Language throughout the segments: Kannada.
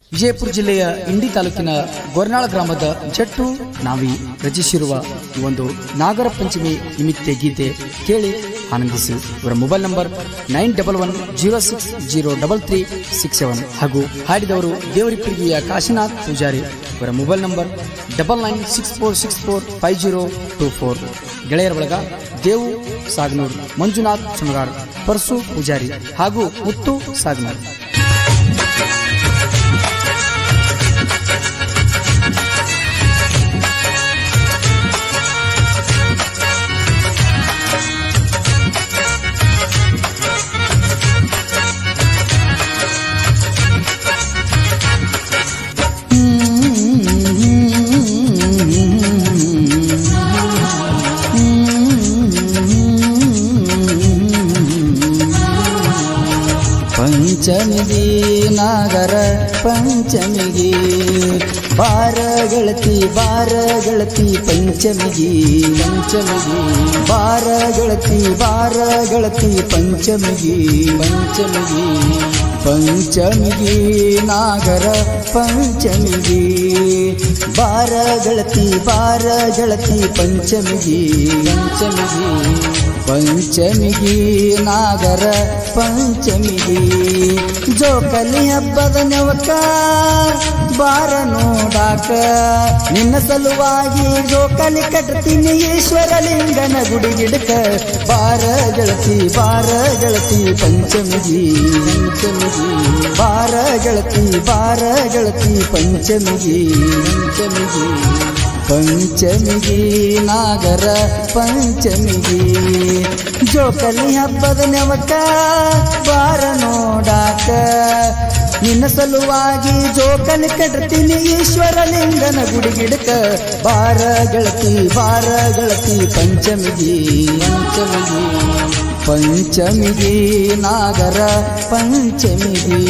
ವಿಜಯಪುರ ಜಿಲ್ಲೆಯ ಇಂಡಿ ತಾಲೂಕಿನ ಗೊರ್ನಾಳ ಗ್ರಾಮದ ಜಟ್ಟು ನಾವಿ ರಚಿಸಿರುವ ಈ ಒಂದು ನಾಗರ ಪಂಚಮಿ ನಿಮಿತ್ತ ಗೀತೆ ಕೇಳಿ ಆನಂದಿಸಿ ಇವರ mobile number nine double one zero six zero double three six seven ಹಾಗೂ ಹಾಡಿದವರು ದೇವರಿಪ್ರಿಗಿಯ ಕಾಶಿನಾಥ್ ಪೂಜಾರಿ ಇವರ mobile number double nine six four six four five zero two four ಗೆಳೆಯರ ಬಳಗ ದೇವು ಸಾಗ್ನೂರ್ ಮಂಜುನಾಥ್ ಚುಣಗಾರ್ ಪರ್ಸು ಪೂಜಾರಿ ಹಾಗೂ ಮುತ್ತು ಸಾಗ್ನೂರ್ ಪಂಚಮಿಗಿ ನಾಗರ ಪಂಚಮಿಗಿ ಬಾರ ಗೆಳತಿ ಬಾರ ಗೆಳತಿ ಪಂಚಮಿಗಿ ಪಂಚಮಿಗಿ ಬಾರ ಗೆಳತಿ ಬಾರ ಗೆಳತಿ ಪಂಚಮಿಗಿ ಪಂಚಮಿಗಿ ಪಂಚಮಿಗಿ ನಾಗರ ಪಂಚಮಿಗಿ ಬಾರ ಗೆಳತಿ ಬಾರ ಗೆಳತಿ ಪಂಚಮಿಗಿ ಪಂಚಮಿಗಿ ಪಂಚಮಿಗಿ ನಾಗರ ಪಂಚಮಿಗಿ ಜೋಕಲಿ ಹಬ್ಬದ ನೆವಕ ಬಾರ ನೋಡಾಕ ನಿನ್ನ ಸಲುವಾಗಿ ಜೋಕಲಿ ಕಟ್ತೀನಿ ಈಶ್ವರ ಲಿಂಗನ ಗುಡಿ ಗಿಡಕ ಬಾರ ಗೆಳತಿ ಬಾರ ಗೆಳತಿ ಪಂಚಮಿಗಿ ಪಂಚಮಿಗಿ ಬಾರ ಗೆಳತಿ ಬಾರ ಗೆಳತಿ ಪಂಚಮಿಗಿ ಪಂಚಮಿಗಿ ಪಂಚಮಿಗಿ ನಾಗರ ಪಂಚಮಿಗಿ ಜೋಕಲಿ ಹಬ್ಬದ ನೆವಕ ಬಾರ ನೋಡಾಕ ನಿನ್ನ ಸಲುವಾಗಿ ಜೋಕಲಿ ಕಟ್ತೀನಿ ಈಶ್ವರ ಲಿಂಗನ ಗುಡಿ ಗಿಡಕ ಬಾರ ಗೆಳತಿ ಬಾರ ಗೆಳತಿ ಪಂಚಮಿಗಿ ಪಂಚಮಿಗಿ ಪಂಚಮಿಗಿ ನಾಗರ ಪಂಚಮಿಗಿ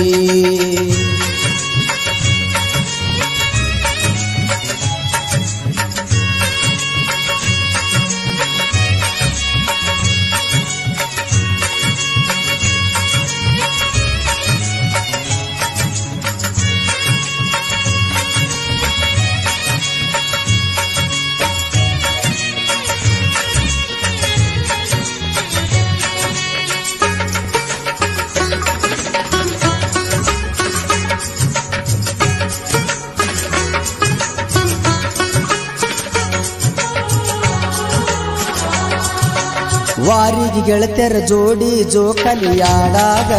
ವಾರಿಗೆ ಗೆಳತೆರ ಜೋಡಿ ಜೋಕಲಿಯಾಡಾಗ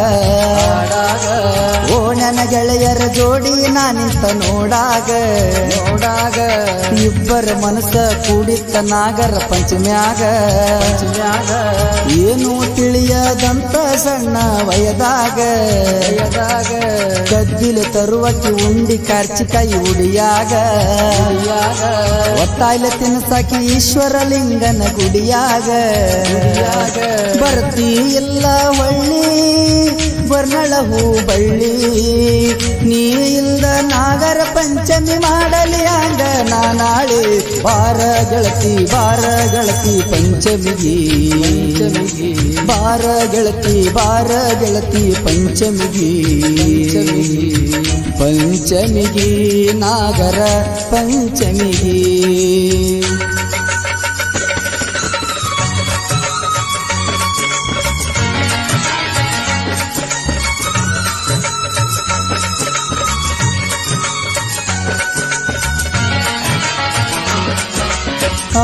ಓ ನನ್ನ ಗೆಳೆಯರ ಜೋಡಿ ನಾನಿಂತ ನೋಡಾಗ ನೋಡಾಗ ಇಬ್ಬರ ಮನಸ್ಸ ಕೂಡಿತ್ತ ನಾಗರ ಪಂಚಮ್ಯಾಗ ಪಂಚಮ್ಯಾಗ ಏನು ತಿಳಿಯದಂತ ಸಣ್ಣ ವಯದಾಗ ವಯದಾಗ ಕದ್ದಿಲೆ ತರುವಕ್ಕೆ ಉಂಡಿ ಕಾರ್ಚಿಕಾಯಿ ಉಡಿಯಾಗ ಉಡಿಯಾಗ ಒತ್ತಾಯ್ಲೆ ತಿನ್ನಸಾಕಿ ಈಶ್ವರ ಲಿಂಗನ ಗುಡಿಯಾಗ ಬರ್ತಿ ಇಲ್ಲ ಹೊಳ್ಳಿ ಬರ್ನಳ ಹೂ ಬಳ್ಳಿ ನೀ ಇಲ್ದ ನಾಗರ ಪಂಚಮಿ ಮಾಡಲಿ ಹಂಗ ನಾನಾಳೆ ಬಾರ ಗೆಳತಿ ಬಾರ ಗೆಳತಿ ಪಂಚಮಿಗಿ ಪಂಚಮಿಗಿ ಬಾರ ಗೆಳತಿ ಬಾರ ಗೆಳತಿ ಪಂಚಮಿಗಿ ಪಂಚಮಿಗಿ ನಾಗರ ಪಂಚಮಿಗಿ ಆ,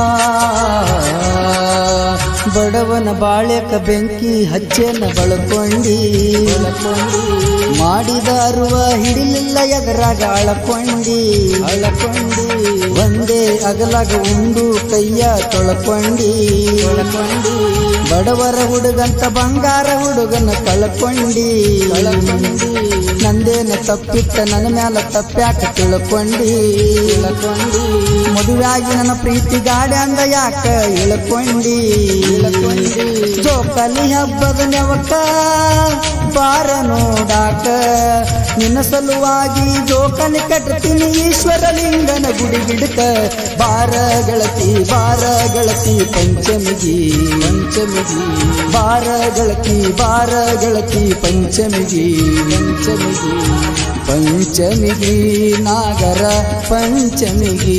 ಬಡವನ ಬಾಳೆಕ ಬೆಂಕಿ ಹಚ್ಚೆನ ಬಳಕೊಂಡಿ ಬಳಕೊಂಡಿ ಮಾಡಿದ ಅರುವ ಹಿಡಿಲಿಲ್ಲ ಎದರಾಗ ಅಳಕೊಂಡಿ ಅಳಕೊಂಡಿ ಒಂದೇ ಅಗಲಾಗ ಉಂಡು ಕೈಯ ತೊಳಕೊಂಡಿ ತೊಳಕೊಂಡಿ ಬಡವರ ಹುಡುಗಂತ ಬಂಗಾರ ಹುಡುಗನ ಕಳ್ಕೊಂಡಿ ಕಳ್ಕೊಂಡಿ ನಂದೇನ ತಪ್ಪಿತ್ತ ನನ್ನ ಮ್ಯಾಲ ತಪ್ಪ್ಯಾಕ ತಿಳ್ಕೊಂಡಿ ತಿಳ್ಕೊಂಡಿ ಮದುವೆಯಾಗಿ ನನ್ನ ಪ್ರೀತಿ ಗಾಡಿ ಅಂದ ಯಾಕ ಇಳ್ಕೊಂಡಿ ಇಳ್ಕೊಂಡಿ ಜೋಕಲಿ ಹಬ್ಬದ ನೆವಕ ಬಾರ ನೋಡಾಕ ನಿನ್ನ ಸಲುವಾಗಿ ಜೋಕಲಿ ಕಟ್ತೀನಿ ಈಶ್ವರ ಲಿಂಗನ ಗುಡಿ ಗಿಡಕ ಬಾರ ಗೆಳತಿ ಬಾರ ಗೆಳತಿ ಪಂಚಮಿಗಿ ಪಂಚಮಿಗಿ ಬಾರ ಗೆಳತಿ ಬಾರ ಗೆಳತಿ ಪಂಚಮಿಗಿ ಪಂಚಮಿಗಿ ಪಂಚಮಿಗಿ ನಾಗರ ಪಂಚಮಿಗಿ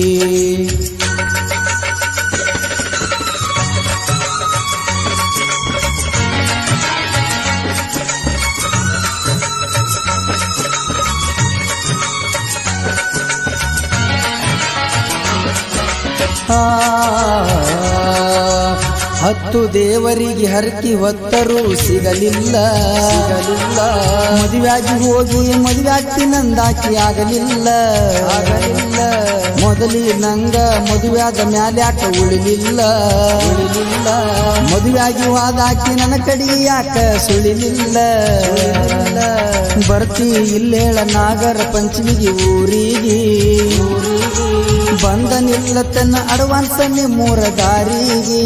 ಆ, ಹತ್ತು ದೇವರಿಗೆ ಹರಕಿ ಹೊತ್ತರೂ ಸಿಗಲಿಲ್ಲ ಸಿಗಲಿಲ್ಲ ಮದುವೆಯಾಗಿ ಹೋಗಿ ಮದುವೆಯಾಗಿ ನಂದಾಕಿ ಆಗಲಿಲ್ಲ ಆಗಲಿಲ್ಲ ಮೊದಲಿ ನಂಗ ಮದುವೆಯಾದ ಮ್ಯಾಲೆ ಯಾಕ ಉಳಿಲಿಲ್ಲ ಉಳಿಲಿಲ್ಲ ಮದುವೆಯಾಗಿ ವಾದಾಕಿ ನನ್ನ ಕಡಿ ಯಾಕ ಸುಳಿಲಿಲ್ಲ ಸುಳಿಲಿಲ್ಲ ಬರ್ತಿ ಇಲ್ಲೇಳ ನಾಗರ ಪಂಚಮಿಗೆ ಊರಿಗೆ ಊರಿಗೆ ಬಂದ ನಿಲ್ಲತನ ಅಡ್ವಾನ್ಸ್ ಮೂರ ದಾರಿಗೆ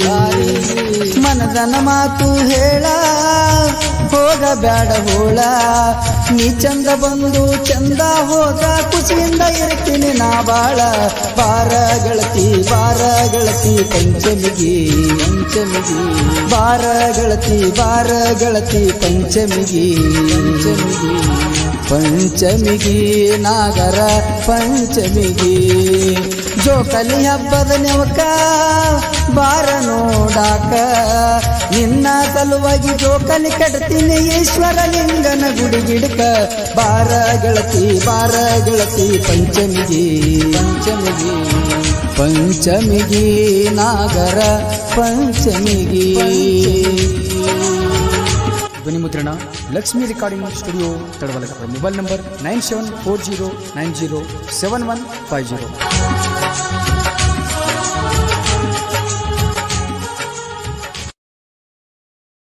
ಮನದನ ಮಾತು ಹೇಳ ಹೋಗ ಬ್ಯಾಡ ಹೋಳ ನೀ ಚಂದ ಬಂದು ಚಂದ ಹೋಗ ಖುಷಿಯಿಂದ ಇರ್ತೀನಿ ನಾ ಬಾಳ ಬಾರ ಗೆಳತಿ ಬಾರ ಗೆಳತಿ ಪಂಚಮಿಗಿ ಪಂಚಮಿಗಿ ಬಾರ ಗೆಳತಿ ಬಾರ ಗೆಳತಿ ಪಂಚಮಿಗಿ ಪಂಚಮಿಗಿ ಪಂಚಮಿಗಿ ನಾಗರ ಪಂಚಮಿಗಿ ಜೋಕಲಿ ಹಬ್ಬದ ನೆವಕ ಬಾರ ನೋಡಾಕ ನಿನ್ನ ಸಲುವಾಗಿ ಜೋಕಲಿ ಕಟ್ತೀನಿ ಈಶ್ವರ ಲಿಂಗನ ಗುಡಿ ಗಿಡಕ ಬಾರ ಗೆಳತಿ ಬಾರ ಗೆಳತಿ ಪಂಚಮಿಗಿ ಪಂಚಮಿಗಿ ಪಂಚಮಿಗಿ ನಾಗರ ಪಂಚಮಿಗಿ ಧ್ವನಿ ಮುದ್ರಣ Lakshmi recording studio Tadavalaga mobile number nine seven four zero nine zero seven one five zero